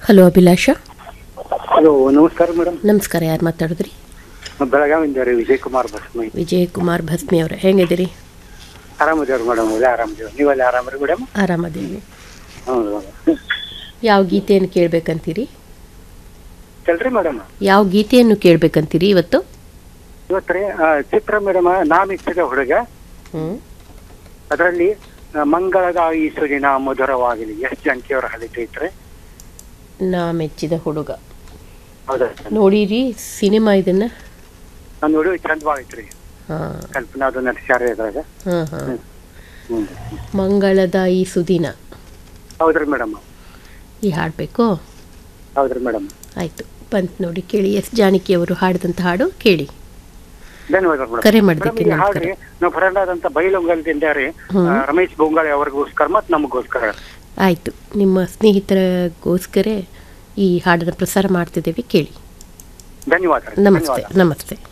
Hello Abhilasha hello ನಮಸ್ಕಾರ madam ನಮಸ್ಕಾರ ಯಾರು ಮಾತಾಡಿದ್ರಿ ಬೆಳಗಾವಿಂದ ರೀ ವಿಜಯ್ ಕುಮಾರ್ ಬಸ್ಮೈ ವಿಜಯ್ ಕುಮಾರ್ ಭಸ್ಮಿ ಅವರೇ ಹೆಂಗಿದ್ದೀರಿ ಆರಾಮದೇವ್ರಿ ಮೇಡಮ್ ಒಳ್ಳೆ ಆರಾಮದೇವ್ ನೀವೆಲ್ಲ ಆರಾಮ್ರಿ ಮೇಡಮ್ ಆರಾಮದೇವಿ ಹೌದು ಯಾವ ಗೀತೆಯನ್ನು ಕೇಳಬೇಕಂತೀರಿ ಚಲ್ರಿ ಮೇಡಮ್ ಯಾವ ಗೀತೆಯನ್ನು ಕೇಳಬೇಕಂತೀರಿ ಇವತ್ತು ಇವತ್ತು ರೀ ಆ, ಚಿತ್ರ ಮೇಡಮ್ ನಾ ಮಿಚ್ಚಿದ ಹುಡುಗ ಹ್ಞೂ ಅದರಲ್ಲಿ ಆ, ಮಂಗಳದ ಈ ಸುದಿನ ಮಧುರವಾಗಲಿ ಎಸ್ ಜಾನಕಿಯವರ ಹಲಿತೈತ್ರಿ ನಾ ಮೆಚ್ಚಿದ ಹುಡುಗ ಹೌದಾ ನೋಡಿರಿ ಸಿನಿಮಾ ಇದನ್ನ ನಾನು ನೋಡಿ ಚಂದವಾಗೈತ್ರಿ ಹಾಂ ಕಲ್ಪನಾ ಅದು ನಟಿಸ್ಯಾರ ಇದ್ರಾಗ ಹಾಂ ಹಾಂ ಹ್ಮ್ ಮಂಗಳದ ಈ ಸುದಿನ ಹೌದ್ರಿ ಮೇಡಮ್ ಈ ಹಾಡಬೇಕು ಹೌದ್ರಿ ಮೇಡಮ್ ಆಯಿತು ಬಂತು ನೋಡಿ ಕೇಳಿ ಎಸ್ ಜಾನಕಿ ಅವರು ಹಾಡಿದಂಥ ಹಾಡು ಕೇಳಿ ಧನ್ಯವಾದ ಮೇಡಮ್ ಕರೆ ಮಾಡಿದ್ದಕ್ಕೆ ಮೇಡಮ್, ಈ ನಮಸ್ಕಾರ. ಹಾಡ್ರಿ ನಾವು ಫ್ರೆಂಡ್ ಆದಂತ ಬೈಲೊಂಗಲದಿಂದ ರೀ ಹ್ಮ್. ಆ, ರಮೇಶ್ ಬೊಂಗಾಳಿ ಅವ್ರಿಗೋಸ್ಕರ ಮತ್ತು ನಮಗೋಸ್ಕರ ಆಯಿತು ನಿಮ್ಮ ಸ್ನೇಹಿತರಿಗೋಸ್ಕರ ಈ ಹಾಡನ್ನು ಪ್ರಸಾರ ಮಾಡ್ತಿದ್ದೇವೆ ಕೇಳಿ ಧನ್ಯವಾದ ರೀ. ನಮಸ್ತೆ ಧನ್ಯವಾದ ನಮಸ್ತೆ